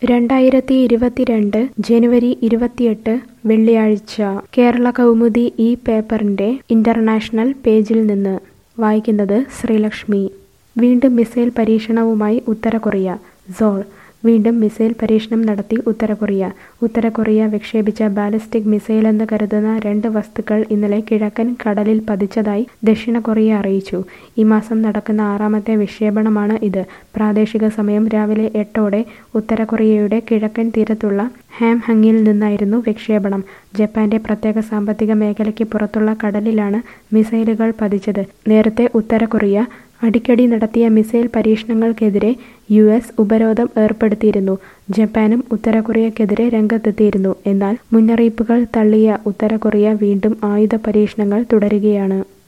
രണ്ടായിരത്തി ഇരുപത്തിരണ്ട് ജനുവരി ഇരുപത്തിയെട്ട് വെള്ളിയാഴ്ച കേരള കൗമുദി ഈ പേപ്പറിന്റെ ഇന്റർനാഷണൽ പേജിൽ നിന്ന് വായിക്കുന്നത് ശ്രീലക്ഷ്മി വീണ്ടും മിസൈൽ പരീക്ഷണവുമായി ഉത്തര കൊറിയ സോൾ വീണ്ടും മിസൈൽ പരീക്ഷണം നടത്തി ഉത്തര കൊറിയ ഉത്തര കൊറിയ വിക്ഷേപിച്ച ബാലിസ്റ്റിക് മിസൈലെന്ന് കരുതുന്ന രണ്ട് വസ്തുക്കൾ ഇന്നലെ കിഴക്കൻ കടലിൽ പതിച്ചതായി ദക്ഷിണ കൊറിയ അറിയിച്ചു ഈ മാസം നടക്കുന്ന ആറാമത്തെ വിക്ഷേപണമാണ് ഇത് പ്രാദേശിക സമയം രാവിലെ എട്ടോടെ ഉത്തര കൊറിയയുടെ കിഴക്കൻ തീരത്തുള്ള ഹാംഹങ്ങിൽ നിന്നായിരുന്നു വിക്ഷേപണം ജപ്പാന്റെ പ്രത്യേക സാമ്പത്തിക മേഖലയ്ക്ക് പുറത്തുള്ള കടലിലാണ് മിസൈലുകൾ പതിച്ചത് നേരത്തെ ഉത്തര കൊറിയ അടിക്കടി നടത്തിയ മിസൈൽ പരീക്ഷണങ്ങൾക്കെതിരെ യു എസ് ഉപരോധം ഏർപ്പെടുത്തിയിരുന്നു ജപ്പാനും ഉത്തര കൊറിയക്കെതിരെ രംഗത്തെത്തിയിരുന്നു എന്നാൽ മുന്നറിയിപ്പുകൾ തള്ളിയ ഉത്തര കൊറിയ വീണ്ടും ആയുധ പരീക്ഷണങ്ങൾ തുടരുകയാണ്